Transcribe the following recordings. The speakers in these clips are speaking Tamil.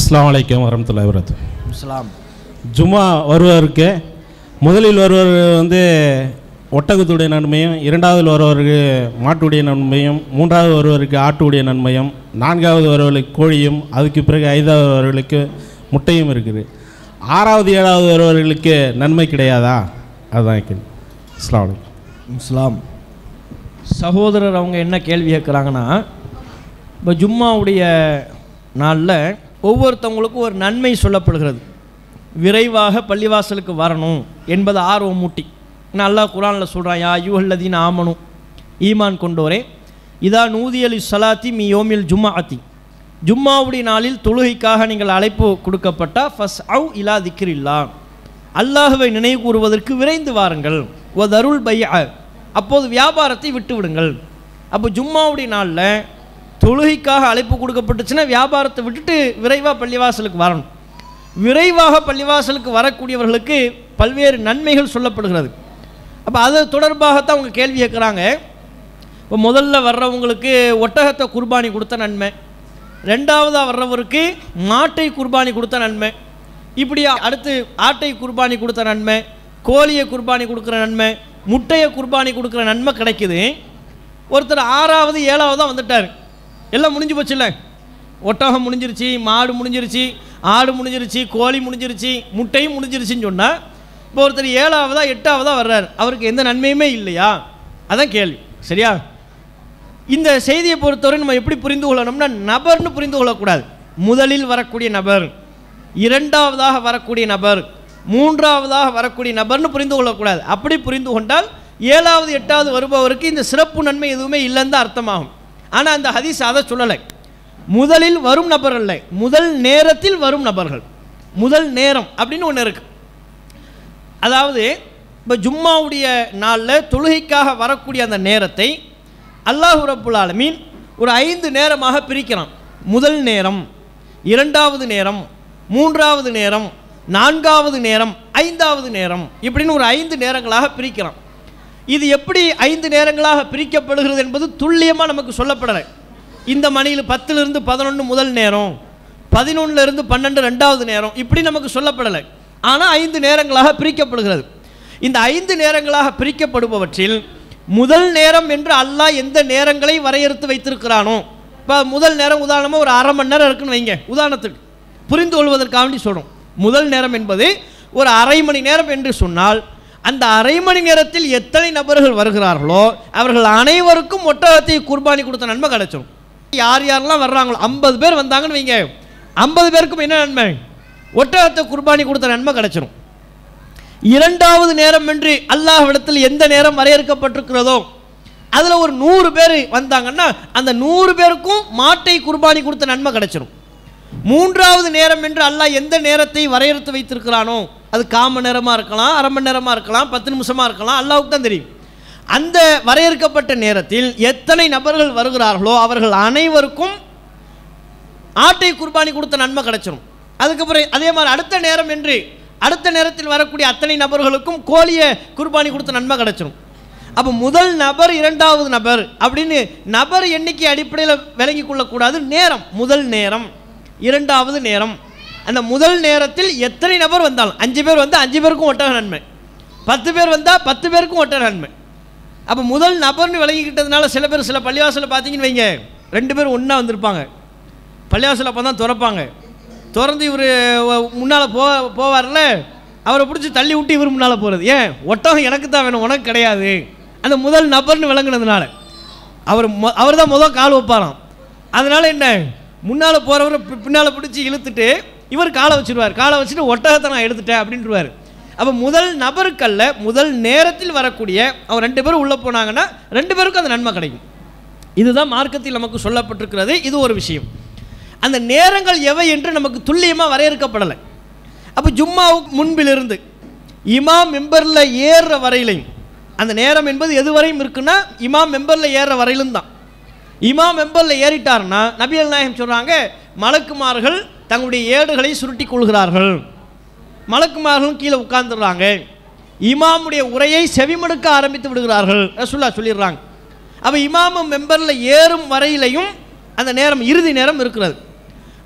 அஸ்ஸலாமு அலைக்கும் வரமத்துல்லாஹி வரது இஸ்லாம் ஜும்மா வருவதற்கு முதலில் வருவர் வந்து ஒட்டகத்துடைய நன்மையும் இரண்டாவது வருவருக்கு மாட்டுடைய நன்மையும் மூன்றாவது வருவருக்கு ஆட்டுடைய நன்மையும் நான்காவது வருவர்களுக்கு கோழியும் அதுக்கு பிறகு ஐந்தாவது வருவர்களுக்கு முட்டையும் இருக்குது ஆறாவது ஏழாவது வருவர்களுக்கு நன்மை கிடையாதா அதுதான் கேள்வி அஸ்ஸலாமு அலைக்கும் இஸ்லாம் சகோதரர் அவங்க என்ன கேள்வி கேட்குறாங்கன்னா இப்போ ஜும்மாவுடைய நாளில் ஒவ்வொருத்தவங்களுக்கும் ஒரு நன்மை சொல்லப்படுகிறது விரைவாக பள்ளிவாசலுக்கு வரணும் என்பது ஆர்வம் மூட்டி நான் அல்லாஹ் குரானில் சொல்கிறான் யா யூஹல்லதீன் ஆமனும் ஈமான் கொண்டோரே இதா நூதியலி சலாத்தி மீ யோமில் ஜும்மாஅத்தி ஜும்மாவுடைய நாளில் தொழுகைக்காக நீங்கள் அழைப்பு கொடுக்கப்பட்டால் ஃபஸ் அவு இலா திக்ரில்லா அல்லாஹுவை நினைவு கூறுவதற்கு விரைந்து வாருங்கள் ஓ தருள் பைய அப்போது வியாபாரத்தை விட்டு விடுங்கள் அப்போ ஜும்மாவுடைய நாளில் தொழுகைக்காக அழைப்பு கொடுக்கப்பட்டுச்சுன்னா வியாபாரத்தை விட்டுட்டு விரைவாக பள்ளிவாசலுக்கு வரணும் விரைவாக பள்ளிவாசலுக்கு வரக்கூடியவர்களுக்கு பல்வேறு நன்மைகள் சொல்லப்படுகிறது அப்போ அது தொடர்பாகத்தான் அவங்க கேள்வி கேட்குறாங்க இப்போ முதல்ல வர்றவங்களுக்கு ஒட்டகத்தை குர்பானி கொடுத்த நன்மை ரெண்டாவதாக வர்றவருக்கு மாட்டை குர்பானி கொடுத்த நன்மை இப்படி அடுத்து ஆட்டை குர்பானி கொடுத்த நன்மை கோழியை குர்பானி கொடுக்குற நன்மை முட்டையை குர்பானி கொடுக்குற நன்மை கிடைக்குது ஒருத்தர் ஆறாவது ஏழாவதாக வந்துட்டார் எல்லாம் முடிஞ்சு போச்சுல்ல ஒட்டகம் முடிஞ்சிருச்சு மாடு முடிஞ்சிருச்சு ஆடு முடிஞ்சிருச்சு கோழி முடிஞ்சிருச்சு முட்டையும் முடிஞ்சிருச்சுன்னு சொன்னால் இப்போ ஒருத்தர் ஏழாவதா எட்டாவதா வர்றார் அவருக்கு எந்த நன்மையுமே இல்லையா அதான் கேள்வி சரியா இந்த செய்தியை பொறுத்தவரை நம்ம எப்படி புரிந்து கொள்ளணும்னா நபர்னு புரிந்து கொள்ளக்கூடாது முதலில் வரக்கூடிய நபர் இரண்டாவதாக வரக்கூடிய நபர் மூன்றாவதாக வரக்கூடிய நபர்னு புரிந்து கொள்ளக்கூடாது அப்படி புரிந்து கொண்டால் ஏழாவது எட்டாவது வருபவருக்கு இந்த சிறப்பு நன்மை எதுவுமே இல்லைன்னு தான் அர்த்தமாகும் ஆனால் அந்த ஹதீஸ் அதை சொல்லலை முதலில் வரும் நபர் அல்ல முதல் நேரத்தில் வரும் நபர்கள் முதல் நேரம் அப்படின்னு ஒன்று இருக்குது அதாவது இப்போ ஜும்மாவுடைய நாளில் தொழுகைக்காக வரக்கூடிய அந்த நேரத்தை அல்லாஹு ரப்புல் ஆலமீன் ஒரு ஐந்து நேரமாக பிரிக்கிறான் முதல் நேரம் இரண்டாவது நேரம் மூன்றாவது நேரம் நான்காவது நேரம் ஐந்தாவது நேரம் இப்படின்னு ஒரு ஐந்து நேரங்களாக பிரிக்கிறான் இது எப்படி ஐந்து நேரங்களாக பிரிக்கப்படுகிறது என்பது துல்லியமாக நமக்கு சொல்லப்படலை இந்த மணியில் பத்துலேருந்து பதினொன்று முதல் நேரம் பதினொன்றுலேருந்து பன்னெண்டு ரெண்டாவது நேரம் இப்படி நமக்கு சொல்லப்படலை ஆனால் ஐந்து நேரங்களாக பிரிக்கப்படுகிறது இந்த ஐந்து நேரங்களாக பிரிக்கப்படுபவற்றில் முதல் நேரம் என்று அல்லாஹ் எந்த நேரங்களை வரையறுத்து வைத்திருக்கிறானோ இப்போ முதல் நேரம் உதாரணமாக ஒரு அரை மணி நேரம் இருக்குன்னு வைங்க உதாரணத்துக்கு புரிந்து கொள்வதற்காக வேண்டி சொல்கிறோம் முதல் நேரம் என்பது ஒரு அரை மணி நேரம் என்று சொன்னால் அந்த அரை மணி நேரத்தில் எத்தனை நபர்கள் வருகிறார்களோ அவர்கள் அனைவருக்கும் ஒட்டகத்தை குர்பானி கொடுத்த நன்மை கிடைச்சிடும் யார் யாரெல்லாம் வர்றாங்களோ ஐம்பது பேர் வந்தாங்கன்னு வைங்க ஐம்பது பேருக்கும் என்ன நன்மை ஒட்டகத்தை குர்பானி கொடுத்த நன்மை கிடைச்சிடும் இரண்டாவது நேரம் என்று அல்லாஹ்விடத்தில் எந்த நேரம் வரையறுக்கப்பட்டிருக்கிறதோ அதில் ஒரு நூறு பேர் வந்தாங்கன்னா அந்த நூறு பேருக்கும் மாட்டை குர்பானி கொடுத்த நன்மை கிடைச்சிடும் மூன்றாவது நேரம் என்று அல்லாஹ் எந்த நேரத்தை வரையறுத்து வைத்திருக்கிறானோ அது காம நேரமாக இருக்கலாம் அரை மணி நேரமாக இருக்கலாம் பத்து நிமிஷமாக இருக்கலாம் அல்லாவுக்கு தான் தெரியும் அந்த வரையறுக்கப்பட்ட நேரத்தில் எத்தனை நபர்கள் வருகிறார்களோ அவர்கள் அனைவருக்கும் ஆட்டை குர்பானி கொடுத்த நன்மை கிடைச்சிடும் அதுக்கப்புறம் அதே மாதிரி அடுத்த நேரம் என்று அடுத்த நேரத்தில் வரக்கூடிய அத்தனை நபர்களுக்கும் கோழியை குர்பானி கொடுத்த நன்மை கிடைச்சிடும் அப்போ முதல் நபர் இரண்டாவது நபர் அப்படின்னு நபர் எண்ணிக்கை அடிப்படையில் விளங்கி கொள்ளக்கூடாது நேரம் முதல் நேரம் இரண்டாவது நேரம் அந்த முதல் நேரத்தில் எத்தனை நபர் வந்தாலும் அஞ்சு பேர் வந்தால் அஞ்சு பேருக்கும் ஒட்டக நன்மை பத்து பேர் வந்தால் பத்து பேருக்கும் ஒட்டக நன்மை அப்போ முதல் நபர்னு விளங்கிக்கிட்டதுனால சில பேர் சில பள்ளிவாசலில் பார்த்தீங்கன்னு வைங்க ரெண்டு பேரும் ஒன்றா வந்திருப்பாங்க பள்ளிவாசல் அப்போ தான் திறப்பாங்க திறந்து இவர் முன்னால் போ போவார்ல அவரை பிடிச்சி தள்ளி விட்டு இவர் முன்னால் போகிறது ஏன் ஒட்டகம் எனக்கு தான் வேணும் உனக்கு கிடையாது அந்த முதல் நபர்னு விளங்குனதுனால அவர் மொ அவர் தான் முதல் கால் வைப்பாராம் அதனால் என்ன முன்னால் போகிறவரை பின்னால் பிடிச்சி இழுத்துட்டு இவர் காலை வச்சிருவார் காலை வச்சுட்டு ஒட்டகத்தை நான் எடுத்துட்டேன் அப்படின்ட்டுருவார் அப்போ முதல் நபருக்கல்ல முதல் நேரத்தில் வரக்கூடிய அவர் ரெண்டு பேரும் உள்ளே போனாங்கன்னா ரெண்டு பேருக்கும் அந்த நன்மை கிடைக்கும் இதுதான் மார்க்கத்தில் நமக்கு சொல்லப்பட்டிருக்கிறது இது ஒரு விஷயம் அந்த நேரங்கள் எவை என்று நமக்கு துல்லியமாக வரையறுக்கப்படலை அப்போ ஜும்மாவுக்கு முன்பிலிருந்து இமாம் மெம்பரில் ஏறுற வரையிலையும் அந்த நேரம் என்பது எது வரையும் இருக்குன்னா இமாம் மெம்பரில் ஏறுற வரையிலும் தான் இமாம் மெம்பரில் ஏறிட்டார்னா நபிகள் நாயகம் சொல்கிறாங்க மலக்குமார்கள் தங்களுடைய ஏடுகளை சுருட்டி கொள்கிறார்கள் மலக்குமார்களும் கீழே உட்கார்ந்துடுறாங்க இமாமுடைய உரையை செவிமடுக்க ஆரம்பித்து விடுகிறார்கள் ரசுல்லா சொல்லிடுறாங்க அப்போ இமாமும் மெம்பரில் ஏறும் வரையிலையும் அந்த நேரம் இறுதி நேரம் இருக்கிறது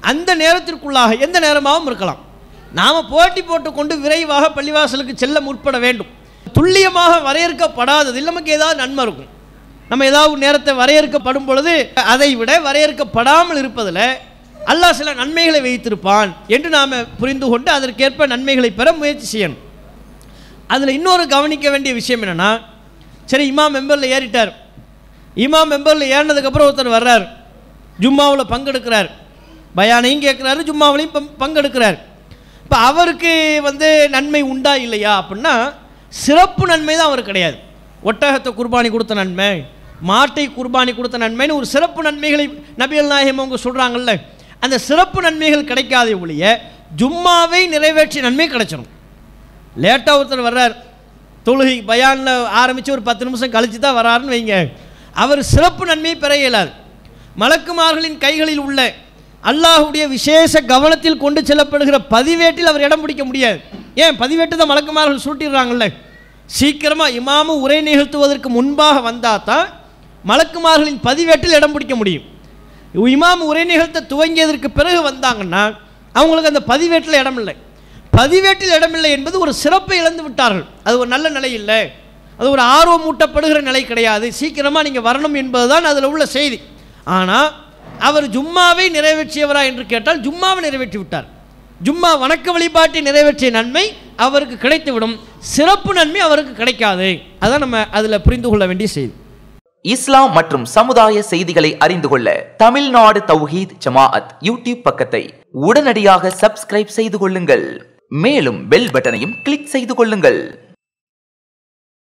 அந்த நேரத்திற்குள்ளாக எந்த நேரமாகவும் இருக்கலாம் நாம் போட்டி போட்டுக்கொண்டு விரைவாக பள்ளிவாசலுக்கு செல்ல முற்பட வேண்டும் துல்லியமாக வரையறுக்கப்படாததில் நமக்கு ஏதாவது நன்மை இருக்கும் நம்ம ஏதாவது ஒரு நேரத்தை வரையறுக்கப்படும் பொழுது அதை விட வரையறுக்கப்படாமல் இருப்பதில் அல்லாஹ் சில நன்மைகளை வைத்திருப்பான் என்று நாம் புரிந்து கொண்டு அதற்கேற்ப நன்மைகளை பெற முயற்சி செய்யணும் அதில் இன்னொரு கவனிக்க வேண்டிய விஷயம் என்னென்னா சரி இமாம் மெம்பரில் ஏறிட்டார் இமாம் மெம்பரில் ஏறினதுக்கப்புறம் ஒருத்தர் வர்றார் ஜும்மாவில் பங்கெடுக்கிறார் பயானையும் கேட்குறாரு ஜும்மாவிலையும் பங் பங்கெடுக்கிறார் இப்போ அவருக்கு வந்து நன்மை உண்டா இல்லையா அப்படின்னா சிறப்பு நன்மை தான் அவருக்கு கிடையாது ஒட்டகத்தை குர்பானி கொடுத்த நன்மை மாட்டை குர்பானி கொடுத்த நன்மைன்னு ஒரு சிறப்பு நன்மைகளை நபிகள் நாயகம் அவங்க சொல்கிறாங்கல்ல அந்த சிறப்பு நன்மைகள் கிடைக்காத ஒழிய ஜும்மாவை நிறைவேற்றிய நன்மை கிடைச்சிடும் லேட்டாக ஒருத்தர் வர்றார் தொழுகை பயானில் ஆரம்பித்து ஒரு பத்து நிமிஷம் கழித்து தான் வராருன்னு வைங்க அவர் சிறப்பு நன்மையை பெற இயலாது மலக்குமார்களின் கைகளில் உள்ள அல்லாஹுடைய விசேஷ கவனத்தில் கொண்டு செல்லப்படுகிற பதிவேட்டில் அவர் இடம் பிடிக்க முடியாது ஏன் பதிவேட்டு தான் மலக்குமார்கள் சுட்டிடுறாங்கல்ல சீக்கிரமாக இமாமு உரை நிகழ்த்துவதற்கு முன்பாக வந்தால் தான் மலக்குமார்களின் பதிவேட்டில் இடம் பிடிக்க முடியும் இமாம் உரை நிகழ்த்த துவங்கியதற்கு பிறகு வந்தாங்கன்னா அவங்களுக்கு அந்த பதிவேட்டில் இடம் இல்லை பதிவேட்டில் இடமில்லை என்பது ஒரு சிறப்பை இழந்து விட்டார்கள் அது ஒரு நல்ல நிலை இல்லை அது ஒரு ஆர்வம் ஊட்டப்படுகிற நிலை கிடையாது சீக்கிரமாக நீங்கள் வரணும் என்பதுதான் அதில் உள்ள செய்தி ஆனால் அவர் ஜும்மாவை நிறைவேற்றியவரா என்று கேட்டால் ஜும்மாவை நிறைவேற்றி விட்டார் ஜும்மா வணக்க வழிபாட்டை நிறைவேற்றிய நன்மை அவருக்கு கிடைத்துவிடும் சிறப்பு நன்மை அவருக்கு கிடைக்காது அதான் நம்ம அதில் புரிந்து கொள்ள வேண்டிய செய்தி இஸ்லாம் மற்றும் சமுதாய செய்திகளை அறிந்து கொள்ள தமிழ்நாடு தௌஹீத் ஜமாஅத் யூடியூப் பக்கத்தை உடனடியாக சப்ஸ்கிரைப் செய்து கொள்ளுங்கள் மேலும் பெல் பட்டனையும் கிளிக் செய்து கொள்ளுங்கள்